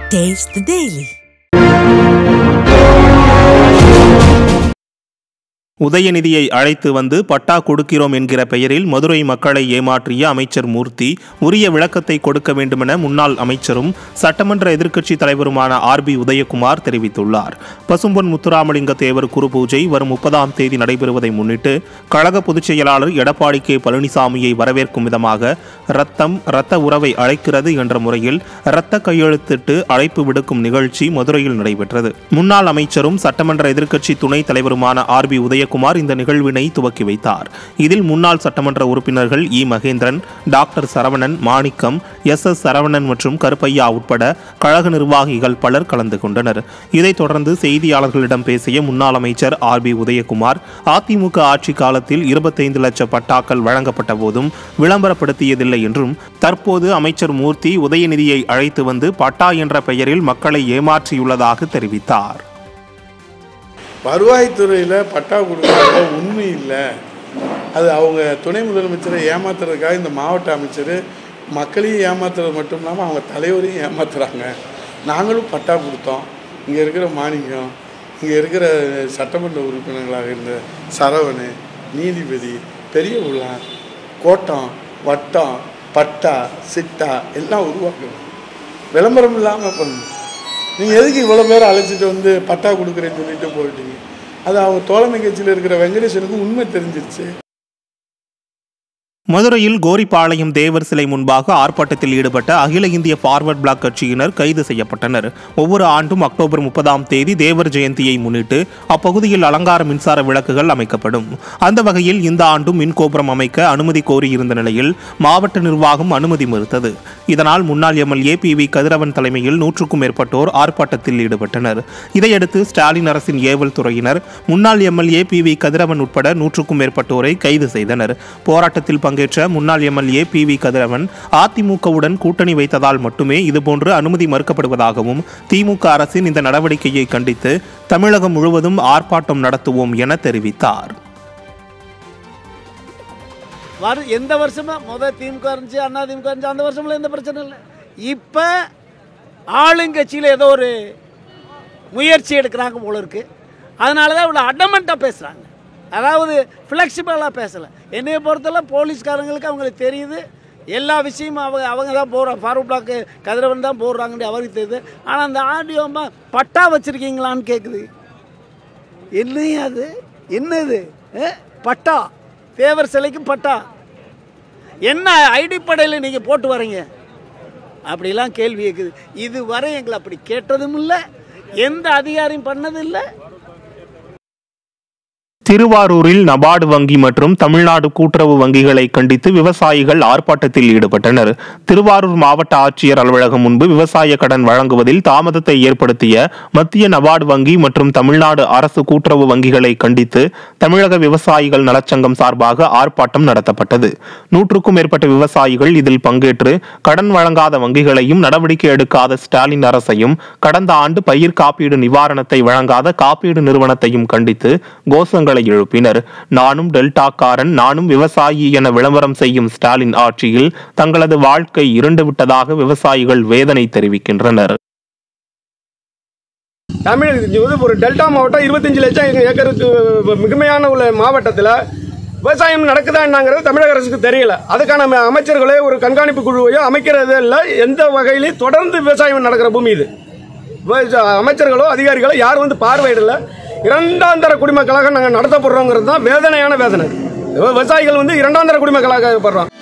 Taste the Daily. உதயநிதியை அழைத்து வந்து பட்டா கொடுக்கிறோம் என்கிற பெயரில் மதுரை மக்களை ஏமாற்றிய அமைச்சர் மூர்த்தி உரிய விளக்கத்தை கொடுக்க வேண்டுமென முன்னாள் அமைச்சரும் சட்டமன்ற எதிர்க்கட்சி தலைவருமான ஆர் பி உதயகுமார் தெரிவித்துள்ளார் பசும்பொன் முத்துராமலிங்க தேவர் குரு பூஜை வரும் முப்பதாம் தேதி நடைபெறுவதை முன்னிட்டு கழக பொதுச் செயலாளர் எடப்பாடி கே பழனிசாமியை வரவேற்கும் விதமாக ரத்தம் இரத்த உறவை அழைக்கிறது என்ற முறையில் இரத்த கையெழுத்திட்டு அழைப்பு விடுக்கும் நிகழ்ச்சி மதுரையில் நடைபெற்றது முன்னாள் அமைச்சரும் சட்டமன்ற எதிர்க்கட்சி துணைத் தலைவருமான ஆர் பி உதயகுமார் இந்த நிகழ்வினை துவக்கி வைத்தார் இதில் முன்னாள் சட்டமன்ற உறுப்பினர்கள் E Mahendran doctor Saravanan Manickam S S Saravanan மற்றும் கருப்பையா உட்பட கழக நிர்வாகிகள் பலர் கலந்து கொண்டனர் இதைத் தொடர்ந்து செய்தியாளர்களிடம் பேசிய முன்னாள் அமைச்சர் ஆர் பி உதயகுமார் அதிமுக ஆட்சி காலத்தில் இருபத்தைந்து லட்சம் பட்டாக்கள் வழங்கப்பட்ட போதும் விளம்பரப்படுத்தியதில்லை என்றும் தற்போது அமைச்சர் மூர்த்தி உதயநிதியை அழைத்து வந்து பட்டா என்ற பெயரில் மக்களை ஏமாற்றியுள்ளதாக தெரிவித்தார் வருவாய்த்துறையில் பட்டா கொடுக்குறதுல உண்மை இல்லை அது அவங்க துணை முதலமைச்சரை ஏமாத்துறதுக்காக இந்த மாவட்ட அமைச்சர் மக்களையும் ஏமாத்துறது மட்டும் இல்லாமல் அவங்க தலைவரையும் ஏமாத்துறாங்க நாங்களும் பட்டா கொடுத்தோம் இங்கே இருக்கிற மாணிக்கம் இங்கே இருக்கிற சட்டமன்ற உறுப்பினர்களாக இருந்த சரவணு நீதிபதி பெரிய உலா கோட்டம் வட்டம் பட்டா சிட்டா எல்லாம் உருவாக்கணும் விளம்பரம் இல்லாமல் பண்ணணும் நீங்கள் எதுக்கு இவ்வளோ பேர் அழைச்சிட்டு வந்து பட்டா கொடுக்குறேன்னு சொல்லிட்டு போயிட்டீங்க அது அவங்க தோழமை கட்சியில் இருக்கிற வெங்கடேசனுக்கு உண்மை தெரிஞ்சிருச்சு மதுரையில் கோரிப்பாளையம் தேவர் சிலை முன்பாக ஆர்ப்பாட்டத்தில் ஈடுபட்ட அகில இந்திய ஃபார்வர்ட் பிளாக் கட்சியினர் கைது செய்யப்பட்டனர் ஒவ்வொரு ஆண்டும் அக்டோபர் முப்பதாம் தேதி தேவர் ஜெயந்தியை முன்னிட்டு அப்பகுதியில் அலங்கார மின்சார விளக்குகள் அமைக்கப்படும் அந்த வகையில் இந்த ஆண்டும் மின்கோபுரம் அமைக்க அனுமதி கோரியிருந்த நிலையில் மாவட்ட நிர்வாகம் அனுமதி மறுத்தது இதனால் முன்னாள் எம்எல்ஏ பி வி கதிரவன் தலைமையில் நூற்றுக்கும் மேற்பட்டோர் ஆர்ப்பாட்டத்தில் ஈடுபட்டனர் இதையடுத்து ஸ்டாலின் அரசின் ஏவல் துறையினர் முன்னாள் எம்எல்ஏ பி வி கதிரவன் உட்பட நூற்றுக்கும் மேற்பட்டோரை கைது செய்தனர் போராட்டத்தில் பங்கேற்ற முன்னாள் எம்எல்ஏ பி வி கதிரவன் அதிமுகவுடன் கூட்டணி வைத்ததால் மட்டுமே இதுபோன்று அனுமதி மறுக்கப்படுவதாகவும் திமுக அரசின் இந்த நடவடிக்கையை கண்டித்து தமிழகம் முழுவதும் ஆர்ப்பாட்டம் நடத்துவோம் என தெரிவித்தார் வரு எந்த வருஷமா முத திமுக இருந்துச்சு அண்ணா திமுக இருந்துச்சு அந்த வருஷம்ல எந்த பிரச்சனை இல்லை இப்போ ஆளுங்கட்சியில் ஏதோ ஒரு முயற்சி எடுக்கிறாங்க போல இருக்கு அதனால தான் இவ்வளோ அடமெண்ட்டாக பேசுகிறாங்க அதாவது ஃப்ளெக்சிபிளாக பேசலை என்னைய பொறுத்தவரை போலீஸ்காரங்களுக்கு அவங்களுக்கு தெரியுது எல்லா விஷயமும் அவங்க அவங்க தான் போடுறாங்க ஃபாரூக் பிளாக்கு கதிரவன் தான் போடுறாங்கன்னு அவருக்கு தெரியுது ஆனால் அந்த ஆடியோமா பட்டா வச்சுருக்கீங்களான்னு கேட்குது என்னையா அது என்னது அஹ்? பட்டா தேவர் சிலைக்கு பட்டா என்ன அடிப்படையில் நீங்கள் போட்டு வரீங்க அப்படிலாம் கேள்வி கேட்குது இதுவரை எங்களை அப்படி கேட்டதும் இல்லை எந்த அதிகாரியும் பண்ணதும் இல்லை திருவாரூரில் நபார்டு வங்கி மற்றும் தமிழ்நாடு கூட்டுறவு வங்கிகளை கண்டித்து விவசாயிகள் ஆர்ப்பாட்டத்தில் ஈடுபட்டனர் திருவாரூர் மாவட்ட ஆட்சியர் அலுவலகம் முன்பு விவசாய கடன் வழங்குவதில் தாமதத்தை ஏற்படுத்திய மத்திய நபார்டு வங்கி மற்றும் தமிழ்நாடு அரசு கூட்டுறவு வங்கிகளை கண்டித்து தமிழக விவசாயிகள் நலச்சங்கம் சார்பாக ஆர்ப்பாட்டம் நடத்தப்பட்டது நூற்றுக்கும் மேற்பட்ட விவசாயிகள் இதில் பங்கேற்று கடன் வழங்காத வங்கிகளையும் நடவடிக்கை எடுக்காத ஸ்டாலின் அரசையும் கடந்த ஆண்டு பயிர் காப்பீடு நிவாரணத்தை வழங்காத காப்பீடு நிறுவனத்தையும் கண்டித்து கோஷங்களை எழுப்பினர் நானும் டெல்டாக்காரன் நானும் விவசாயி என விளம்பரம் செய்யும் ஸ்டாலின் ஆட்சியில் தங்களது வாழ்க்கை இருண்டு விட்டதாக விவசாயிகள் வேதனை தெரிவிக்கின்றனர் தமிழ் இது வந்து ஒரு டெல்டா மாவட்டம் இருபத்தஞ்சு லட்சம் ஏக்கருக்கு மிகுமையான உள்ள மாவட்டத்தில் விவசாயம் நடக்குதா என்னங்கிறது தமிழக அரசுக்கு தெரியல அதுக்கான ம- அமைச்சர்களே ஒரு கண்காணிப்பு குழுவையோ அமைக்கிறது இல்லை எந்த வகையிலையும் தொடர்ந்து விவசாயம் நடக்கிற பூமி இது விவசா- அமைச்சர்களோ அதிகாரிகளோ யாரும் வந்து பார்வையிடல இரண்டாம் தர குடிமக்களாக நாங்கள் நடத்தப்படுறோங்கிறது தான் வேதனையான வேதனை விவசாயிகள் வந்து இரண்டாம் தர குடிமக்களாக படுறோம்